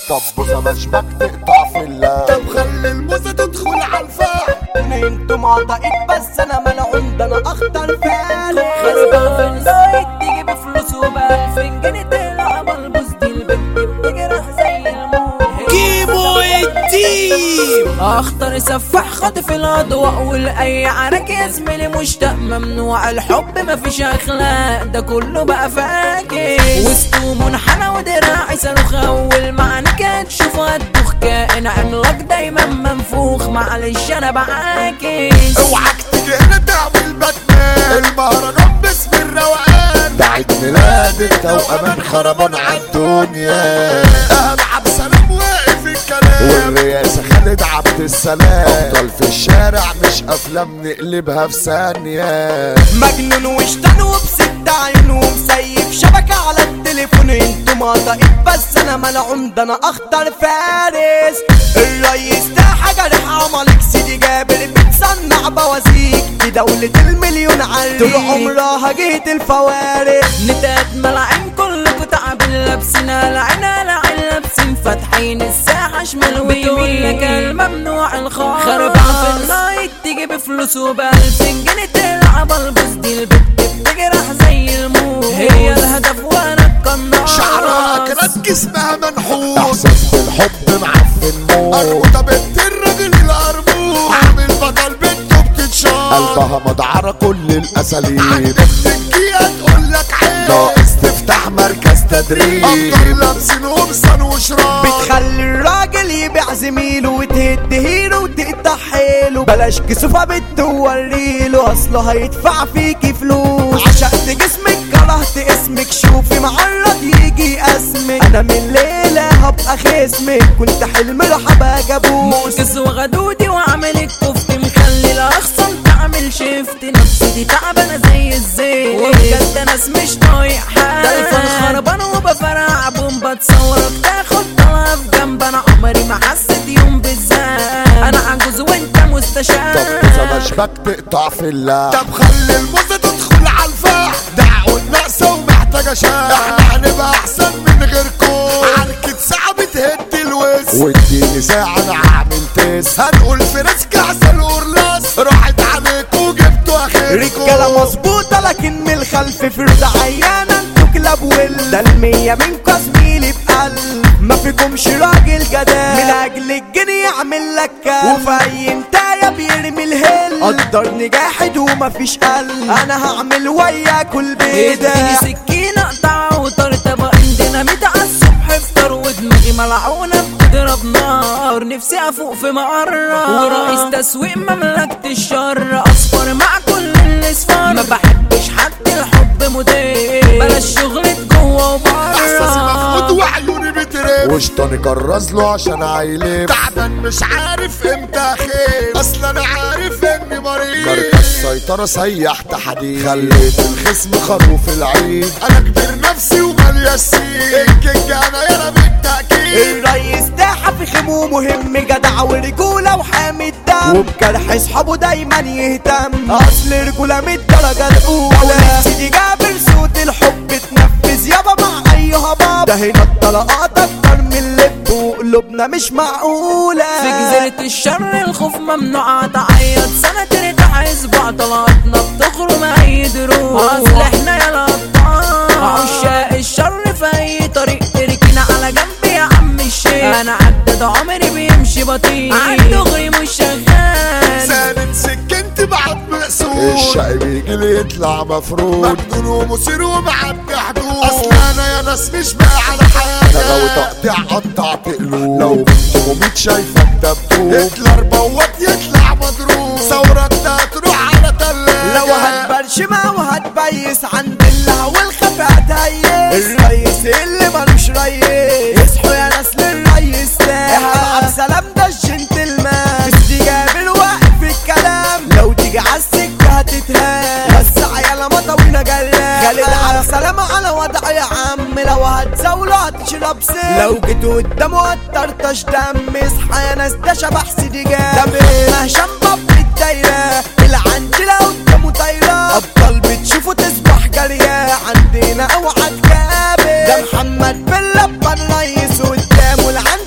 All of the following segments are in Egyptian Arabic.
طب بوسه مشبك تقطع في الله طب خلي الموزة تدخل على الفاح انتم عطائك بس انا ملعون ده انا اخطر فعل خربان في النايت تيجي بفلوس وبألفين جنيه تلعب البوز دي البنت بتجرح زي الموت كيمو الديب اخطر سفاح خاطف الاضواء والاي عرك يا زميلي مشتاق ممنوع الحب مفيش اخلاق ده كله بقى فاكر وسطه منحنى ودراعي صاروخ اول معنى كانت تشوف هتدوخ كائن عملاق دايما منفوخ معلش انا بعاكس اوعك تيجي هنا تعمل باتمان المهرجان باسم الروقان ده عيد ميلاد انت وامان خربان عالدنيا اهم عبد سلام واقف الكلام والرئاسة خالد عبد السلام افضل في الشارع مش افلام نقلبها في ثانية مجنون وشتان وبست عين ومسيب شبكة على التليفون انتم عطائك بس انا ملعون ده انا اخطر فارس الريس ده حاجة ريح عملك سيدي جابر بتصنع بوازيك دي دولة المليون عريق طول عمرها جيت الفوارق نتات ملاعين كلكوا تعبين لابسين العين العين لابسين فاتحين الساحة شمال ويمين بتقول لك الممنوع الخاص خربان في النايت تيجي بفلوس وبألفين جنيه تلعب البوز دي البت بتجرح زي الموت هي الهدف وانا القناص شعرك رد جسمها منحوت احساس بالحب معفن موت أربطة بنت الراجل القرموط عامل بدل بنته بتتشاط قلبها مدعرة كل الاساليب عندك تكية تقول لك عيب ناقص تفتح مركز تدريب أفضل لابسين قمصان وشراب بتخلي الراجل يبيع زميله وتهد هيله وتقطع حيله بلاش كسوفة بتوريله اصله هيدفع فيكي فلوس عشقت جسمك كرهت اسمك شوفي معرض يجي اسمك انا من ليلة هبقى خصمك كنت حلم رحبة جابوس موكس وغدودي وعامل الكفت مخلي الاخصم تعمل شيفت نفسيتي تعبانه زي الزيت وبجد ناس مش طايق حال ده الفن خربان وبفرع بوم بتصورك تاخد طلعه في جنب انا عمري ما حسيت يوم بالذات انا عجوز وانت طب مستشار بوسه مشبك تقطع في الله طب خلي الموزة تدخل على الفاح دعوة ناقصة ومحتاجة شاح احنا هنبقى احسن من غيركم عركة ساعة بتهد الوز واديني ساعة انا هعمل تيست هنقول في ناس كعسة القرلاس راحت عليكوا وجبتوا اخركم رجالة مظبوطة لكن من الخلف فرد عيانة انتوا كلاب ول ده المية منكوا زميلي بقلب ما فيكمش راجل جدال من اجل الجنيه يعمل لك كلب وفي اي انتايه بيرمي الهل قدرني جاحد ومفيش قلب انا هعمل وياكوا البيضة اديني سكينة اقطع وطرطبة عندنا ميت على الصبح افطر ودماغي ملعونة بتضرب نار نفسي افوق في مقرة ورئيس تسويق مملكة الشر اصفر مع كل الاصفار ما بحبش حد الحب مدير بلاش شغلة جوه احساسي مفقود وبره وعيوني بترم وشطاني كرز له عشان عيلف تعبان مش عارف امتى خير اصل انا عارف اني مريض مركز سيطرة سيحت حديد خليت الخصم خروف العيد انا كبير نفسي ومالية السين الكينج انا يا بالتأكيد الريس ده حفخم ومهم جدع ورجولة وحامي الدم وبجرح اصحابه دايما يهتم اصل رجولة من الدرجة الاولى سيدي جابر صوت الحب تنفذ يابا مع اي هباب ده هنا الطلقات اكتر من اللب وقلوبنا مش معقولة في جزيرة الشر الخوف ممنوع تعيط سنة ترتاح اسبوع طلعتنا بتخرم اي دروب اصل احنا يا الابطال عشاق الشر في اي طريق تركنا على جنب يا عم الشيخ انا عدد عمري بيمشي بطيء عالدغري مش شغال ساند سكنت بعد مقسوم الشقي بيجي لي يطلع مفروض مجنون ومثير ومعدي حدود اصل انا يا ناس مش بقى على انا لو حاجه تقطيع قطعت قلوب لو بنت مميت شايفك دبدوب هتلر بوت يطلع مضروب ثورة ده تروح على تلاجة لو هتبرشمة وهتبيس عند الله والخفا هتهيس الريس اللي ملوش ريس اصحوا يا ناس للريس ده عبد سلام ده الجنتلمان استجاب الوقت في الكلام لو تيجي عالسكة هتتهان بس عيالة مطوينة جلال خالد عبد سلام على وضع يا عم لو هتزاوله هتشرب سن لو جيت قدامه هتطرطش دم اصحى يا ناس ده شبح سيدي جاب مهشام باب الدايرة العنجلة قدامه طايرة أبطال بتشوفه تصبح جارية عندنا اوعى تكابر ده محمد بن لبن ريس قدامه العنجلة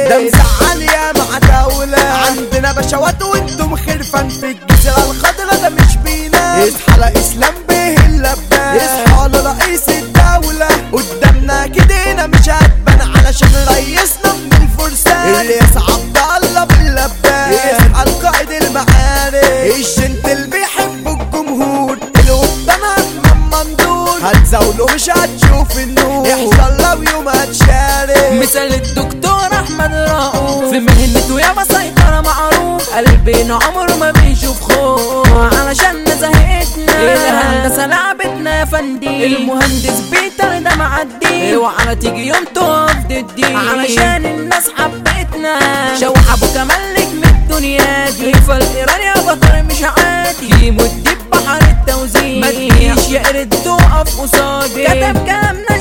ده مزعل يا مع دولة عندنا بشوات وانتم خرفان في الجزيرة الخضرا ده مش بينا اصحى لا اسلام به اللبان اصحى لرئيس الدولة قدامنا كدينا مش هتبان علشان ريسنا من الفرسان الياس عبد الله باللبان اصحى القائد المعارك الجنتل بيحبوا الجمهور القدام همام مندور هتزاولوا مش هتشوف النور يحصل لو يوم هتشارك مثال الدكتور احمد رؤوف في مهنته يا سيطرة معروف قلبنا عمره ما بيشوف خوف علشان زهقتنا الهندسة لعبتنا يا فندي المهندس بيتر ده معدي اوعى تيجي يوم تقف ضدي علشان الناس حبتنا شوح ابو كمال نجم الدنيا دي فالقرار يا بطل مش عادي يمد بحر التوزيع ما تجيش يا قرد تقف قصادي كتب كلامنا